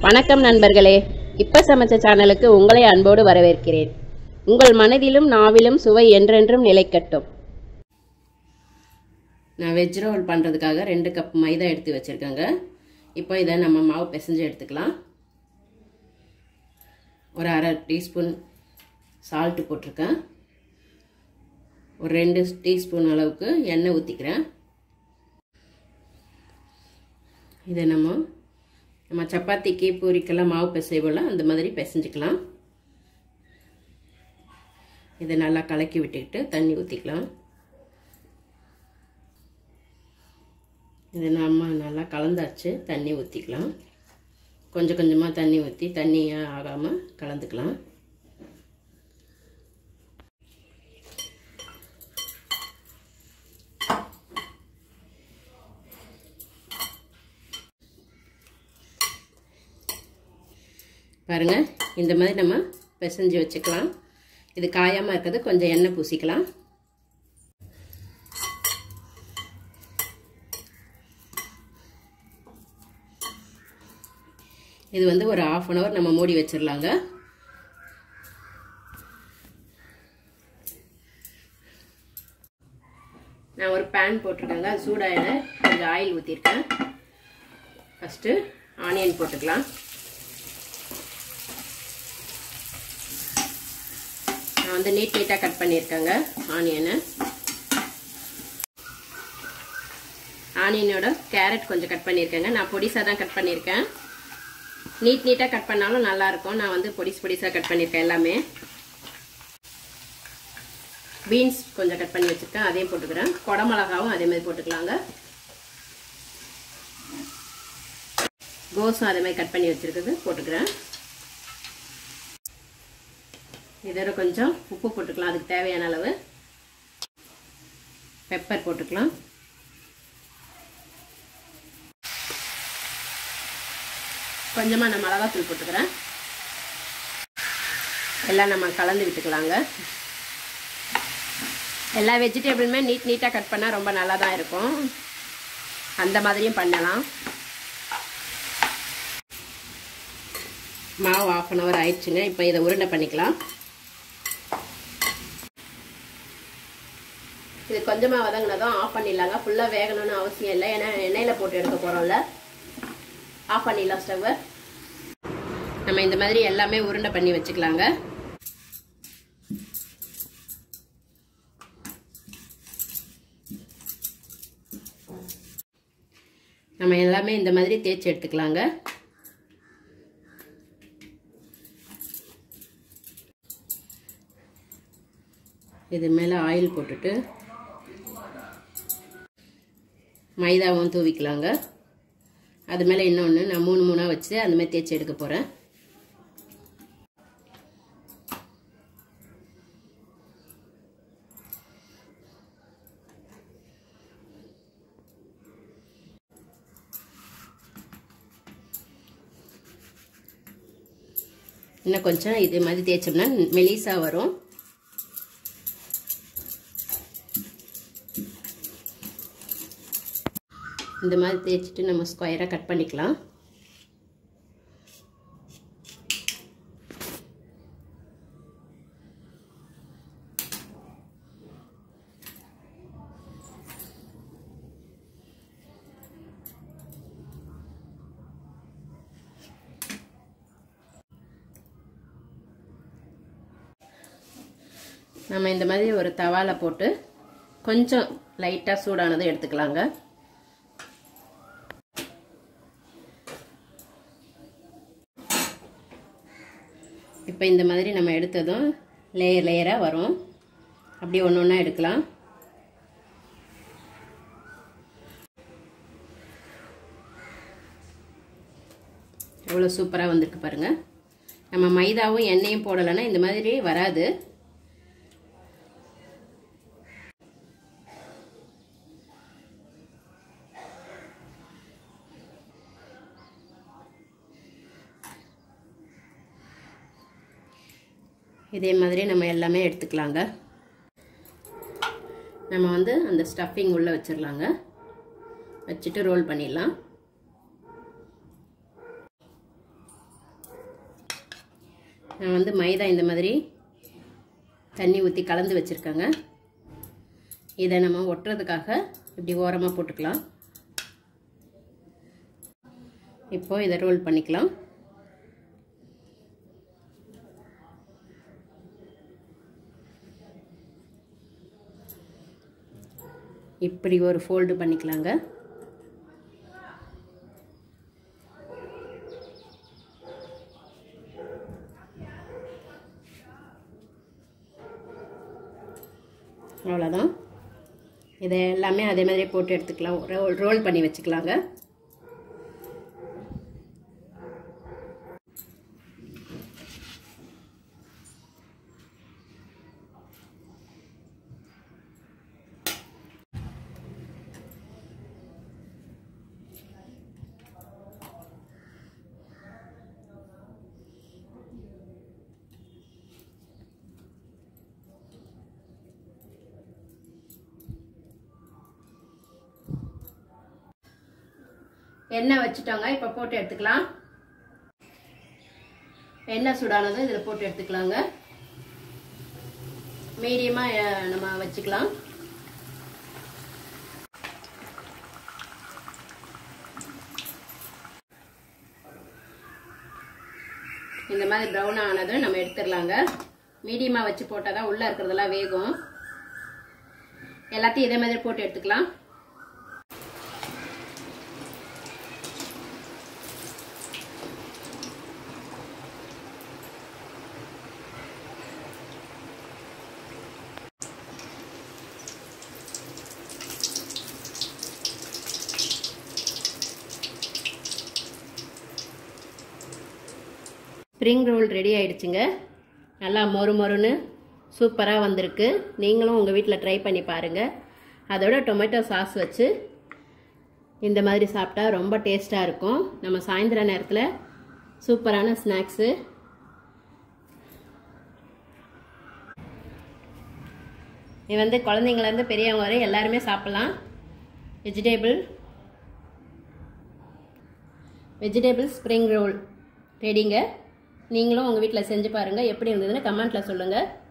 வணக்கம் நண்பர்களே இப்ப சமைச்ச சேனலுக்கு உங்களை அன்போடு வரவேற்கிறேன் உங்கள் மனதிலும் நாவிலும் சுவை என்றென்றும் நிலைக்கட்டும் நான் வெஜ் ரோல் பண்ணுறதுக்காக ரெண்டு கப் மைதா எடுத்து வச்சுருக்கேங்க இப்போ இதை நம்ம மாவு பிசைஞ்சு எடுத்துக்கலாம் ஒரு அரை டீஸ்பூன் சால்ட்டு போட்டிருக்கேன் ஒரு ரெண்டு டீஸ்பூன் அளவுக்கு எண்ணெய் ஊற்றிக்கிறேன் இதை நம்ம நம்ம சப்பாத்திக்கு பூரிக்கெல்லாம் மாவு பிசைவோல அந்த மாதிரி பிசைஞ்சிக்கலாம் இதை நல்லா கலக்கி விட்டுக்கிட்டு தண்ணி ஊற்றிக்கலாம் இது நம்ம நல்லா கலந்தாச்சு தண்ணி ஊற்றிக்கலாம் கொஞ்சம் கொஞ்சமாக தண்ணி ஊற்றி தண்ணியாக ஆகாமல் கலந்துக்கலாம் பாருங்கள் இந்த மாதிரி நம்ம பிசைஞ்சு வச்சுக்கலாம் இது காயாமல் இருக்கிறது கொஞ்சம் எண்ணெய் பூசிக்கலாம் இது வந்து ஒரு ஆஃப் அன் ஹவர் நம்ம மூடி வச்சிடலாங்க நான் ஒரு பேன் போட்டிருக்கேங்க அது சூடாயின கொஞ்சம் ஆயில் ஊற்றிருக்கேன் ஃபஸ்ட்டு ஆனியன் போட்டுக்கலாம் நான் வந்து நீட் நீட்டாக கட் பண்ணியிருக்கேங்க ஆனியனை ஆனியனோட கேரட் கொஞ்சம் கட் பண்ணியிருக்கேங்க நான் பொடிசாக தான் கட் பண்ணியிருக்கேன் நீட் நீட்டாக கட் பண்ணாலும் நல்லாயிருக்கும் நான் வந்து பொடிசு பொடிசாக கட் பண்ணியிருக்கேன் எல்லாமே பீன்ஸ் கொஞ்சம் கட் பண்ணி வச்சுருக்கேன் அதையும் போட்டுக்கிறேன் குடமிளகாவும் அதே மாதிரி போட்டுக்கலாங்க கோஸும் அதே மாதிரி கட் பண்ணி வச்சுருக்குது போட்டுக்கிறேன் இதோட கொஞ்சம் உப்பு போட்டுக்கலாம் அதுக்கு தேவையான அளவு பெப்பர் போட்டுக்கலாம் கொஞ்சமாக நான் மிளகாத்தூள் போட்டுக்கிறேன் எல்லாம் நம்ம கலந்து விட்டுக்கலாங்க எல்லா வெஜிடபிளுமே நீட் நீட்டாக கட் பண்ணால் ரொம்ப நல்லா தான் இருக்கும் அந்த மாதிரியும் பண்ணலாம் மாவு ஆஃப் அன் ஹவர் ஆயிடுச்சுங்க இப்போ இதை உருண்டை பண்ணிக்கலாம் இது கொஞ்சமாக வதங்கினதும் ஆஃப் பண்ணிடலாங்க ஃபுல்லாக வேகணும்னு அவசியம் இல்லை ஏன்னா எண்ணெயில் போட்டு எடுக்க போகிறோம்ல ஆஃப் பண்ணிடலாம் ஸ்டவ்வை நம்ம இந்த மாதிரி எல்லாமே உருண்டை பண்ணி வச்சுக்கலாங்க நம்ம எல்லாமே இந்த மாதிரி தேய்ச்சி எடுத்துக்கலாங்க இது மேலே ஆயில் போட்டுட்டு மைதாவும் தூவிக்கலாங்க அது மேலே இன்னொன்று நான் மூணு மூணாக வச்சு அந்த மாதிரி தேய்ச்சி எடுக்க போகிறேன் இன்னும் கொஞ்சம் இது மாதிரி தேய்ச்சோம்னா மெலிசாக வரும் இந்த மாதிரி தேய்ச்சிட்டு நம்ம ஸ்கொயராக கட் பண்ணிக்கலாம் நம்ம இந்த மாதிரி ஒரு தவாவில் போட்டு கொஞ்சம் லைட்டாக சூடானதை எடுத்துக்கலாங்க இப்போ இந்த மாதிரி நம்ம எடுத்ததும் லேயர் லேயராக வரும் அப்படி ஒன்று ஒன்றா எடுக்கலாம் எவ்வளோ சூப்பராக வந்திருக்கு பாருங்கள் நம்ம மைதாவும் எண்ணெயும் போடலைன்னா இந்த மாதிரி வராது இதே மாதிரி நம்ம எல்லாமே எடுத்துக்கலாங்க நம்ம வந்து அந்த ஸ்டஃபிங் உள்ளே வச்சிடலாங்க வச்சுட்டு ரோல் பண்ணிடலாம் நான் வந்து மைதா இந்த மாதிரி தண்ணி ஊற்றி கலந்து வச்சுருக்கேங்க இதை நம்ம ஒட்டுறதுக்காக இப்படி ஓரமாக போட்டுக்கலாம் இப்போ இதை ரோல் பண்ணிக்கலாம் இப்படி ஒரு ஃபோல்டு பண்ணிக்கலாங்க அவ்வளோதான் இதை எல்லாமே அதே மாதிரி போட்டு எடுத்துக்கலாம் ரோல் ரோல் பண்ணி வச்சுக்கலாங்க எண்ணெய் வச்சுட்டோங்க இப்போ போட்டு எடுத்துக்கலாம் எண்ணெய் சூடானதும் இதில் போட்டு எடுத்துக்கலாங்க மீடியமாக நம்ம வச்சுக்கலாம் இந்த மாதிரி ப்ரௌன் ஆனதும் நம்ம எடுத்துடலாங்க மீடியமாக வச்சு போட்டால் தான் உள்ளே இருக்கிறதெல்லாம் வேகும் எல்லாத்தையும் இதே மாதிரி போட்டு எடுத்துக்கலாம் ஸ்ப்ரிங் ரோல் ரெடி ஆயிடுச்சுங்க நல்லா மொறு மொறுன்னு சூப்பராக வந்திருக்கு நீங்களும் உங்கள் வீட்டில் ட்ரை பண்ணி பாருங்கள் அதோட டொமேட்டோ சாஸ் வச்சு இந்த மாதிரி சாப்பிட்டா ரொம்ப டேஸ்ட்டாக இருக்கும் நம்ம சாயந்தர நேரத்தில் சூப்பரான ஸ்நாக்ஸு இது வந்து குழந்தைங்கலேருந்து பெரியவங்க வரை எல்லாருமே சாப்பிட்லாம் வெஜிடேபிள் வெஜிடேபிள் ஸ்ப்ரிங் ரோல் ரெடிங்க நீங்களும் உங்கள் வீட்டில் செஞ்சு பாருங்கள் எப்படி இருந்ததுன்னு கமெண்ட்டில் சொல்லுங்கள்